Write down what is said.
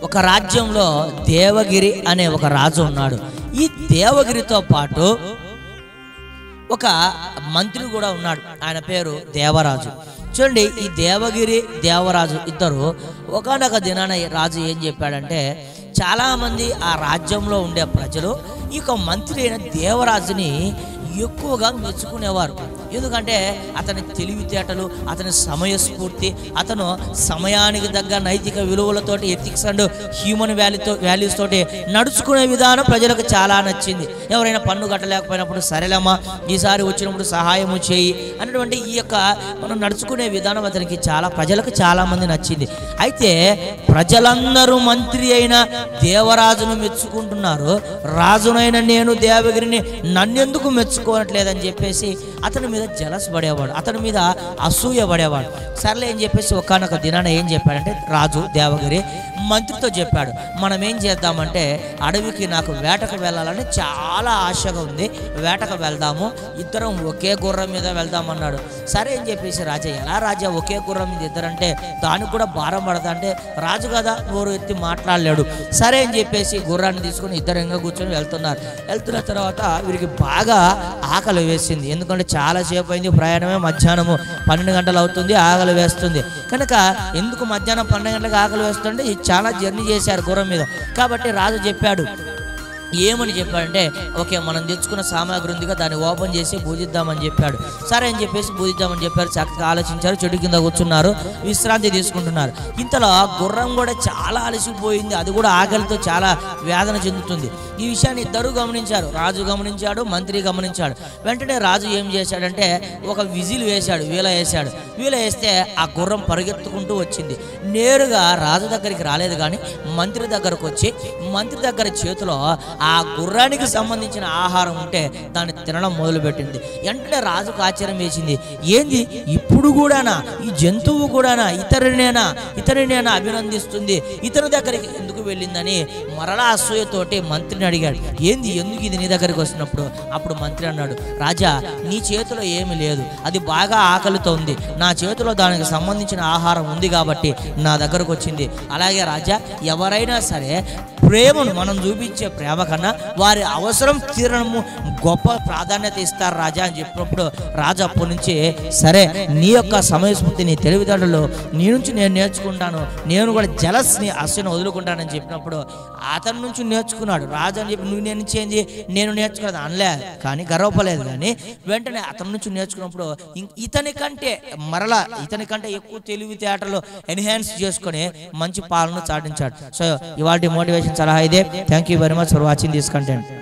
ఒక రాజ్యంలో దేవగిరి అనే ఒక రాజు ఉన్నాడు ఈ దేవగిరితో పాటు ఒక మంత్రి కూడా ఉన్నాడు ఆయన పేరు దేవరాజు చూడండి ఈ దేవగిరి దేవరాజు ఇద్దరు ఒకనొక దినాన ఈ రాజు ఏం చెప్పాడంటే చాలా మంది ఆ రాజ్యంలో ఉండే ప్రజలు ఈ యొక్క మంత్రి అయిన దేవరాజుని ఎక్కువగా మెచ్చుకునేవారు ఎందుకంటే అతని తెలివితేటలు అతని సమయస్ఫూర్తి అతను సమయానికి తగ్గ నైతిక విలువలతోటి ఎథిక్స్ అండ్ హ్యూమన్ వాల్యూతో వాల్యూస్ తోటి నడుచుకునే విధానం ప్రజలకు చాలా నచ్చింది ఎవరైనా పన్ను కట్టలేకపోయినప్పుడు సరేలమ్మా ఈసారి వచ్చినప్పుడు సహాయము చేయి అన్నటువంటి ఈ యొక్క మనం నడుచుకునే విధానం అతనికి చాలా ప్రజలకు చాలా మంది నచ్చింది అయితే ప్రజలందరూ మంత్రి అయిన దేవరాజును మెచ్చుకుంటున్నారు రాజునైన నేను దేవగిరిని నన్నెందుకు మెచ్చుకోవట్లేదని చెప్పేసి అతని మీద జలస్ పడేవాడు అతని మీద అసూయ పడేవాడు సర్లే ఏం చెప్పేసి ఒకనొక దినాన ఏం చెప్పాడంటే రాజు దేవగిరి మంత్రితో చెప్పాడు మనం ఏం చేద్దామంటే అడవికి నాకు వేటకు వెళ్ళాలని చాలా ఆశగా ఉంది వేటకు వెళ్దాము ఇద్దరం ఒకే గుర్రం మీద వెళ్దామన్నాడు సరే అని చెప్పేసి రాజా ఎలా రాజా ఒకే గుర్రం మీద ఇద్దరంటే దానికి కూడా భారం పడతా అంటే రాజు కదా నోరు ఎత్తి మాట్లాడలేడు సరే అని చెప్పేసి గుర్రాన్ని తీసుకుని ఇద్దరు ఇంకా కూర్చొని వెళ్తున్నారు వెళ్తున్న తర్వాత వీరికి బాగా ఆకలి వేసింది ఎందుకంటే చాలాసేపు అయింది ప్రయాణమే మధ్యాహ్నము పన్నెండు గంటలు అవుతుంది ఆకలి వేస్తుంది కనుక ఎందుకు మధ్యాహ్నం పన్నెండు గంటలకు ఆకలి వేస్తుంటే ఇది చాలా జర్నీ చేశారు గుర్రం మీద కాబట్టి రాజు చెప్పాడు ఏమని చెప్పాడంటే ఓకే మనం తెచ్చుకున్న సామాగ్రి ఉందిగా దాన్ని ఓపెన్ చేసి పూజిద్దామని చెప్పాడు సరే అని చెప్పేసి పూజిద్దామని చెప్పారు చక్కగా ఆలోచించారు చెడు కింద కూర్చున్నారు విశ్రాంతి తీసుకుంటున్నారు ఇంతలో ఆ గుర్రం కూడా చాలా అలసిపోయింది అది కూడా ఆకలితో చాలా వేదన చెందుతుంది ఈ విషయాన్ని ఇద్దరు గమనించారు రాజు గమనించాడు మంత్రి గమనించాడు వెంటనే రాజు ఏం చేశాడంటే ఒక విజిల్ వేశాడు వీల వేశాడు వీల వేస్తే ఆ గుర్రం పరిగెత్తుకుంటూ వచ్చింది నేరుగా రాజు దగ్గరికి రాలేదు కానీ మంత్రి దగ్గరకు వచ్చి మంత్రి దగ్గర చేతిలో ఆ గుర్రానికి సంబంధించిన ఆహారం ఉంటే దాన్ని తినడం మొదలుపెట్టింది వెంటనే రాజుకు ఆశ్చర్యం వేసింది ఏంది ఇప్పుడు కూడానా ఈ జంతువు కూడానా ఇతరునేనా ఇతరునేనా అభినందిస్తుంది ఇతని దగ్గరికి ఎందుకు వెళ్ళిందని మరలా అసూయతోటి మంత్రిని అడిగాడు ఏంది ఎందుకు ఇది నీ దగ్గరికి వస్తున్నప్పుడు అప్పుడు మంత్రి అన్నాడు రాజా నీ చేతిలో ఏమీ లేదు అది బాగా ఆకలితో ఉంది నా చేతిలో దానికి సంబంధించిన ఆహారం ఉంది కాబట్టి నా దగ్గరకు వచ్చింది అలాగే రాజా ఎవరైనా సరే ప్రేమను మనం చూపించే ప్రేమ కన్నా వారి అవసరం తీరడము గొప్ప ప్రాధాన్యత ఇస్తారు రాజా అని చెప్పినప్పుడు రాజు అప్పటి నుంచి సరే నీ యొక్క సమయస్ఫూర్తి నీ తెలివితేటలు నీ నుంచి నేను నేర్చుకుంటాను నేను కూడా జలస్ని అస్సుని వదులుకుంటానని చెప్పినప్పుడు అతని నుంచి నేర్చుకున్నాడు రాజు అని చెప్పి నువ్వు నేను చేంది నేను నేర్చుకున్నది అనలే కానీ గర్వపలేదు కానీ వెంటనే అతని నుంచి నేర్చుకున్నప్పుడు ఇం- ఇతని కంటే మరలా ఇతని కంటే ఎక్కువ తెలివితేటలు ఎన్హాన్స్ చేసుకొని మంచి పాలన చాటించాడు సో ఇవాళ మోటివేషన్ సలహా ఇదే thank you very much for watching this content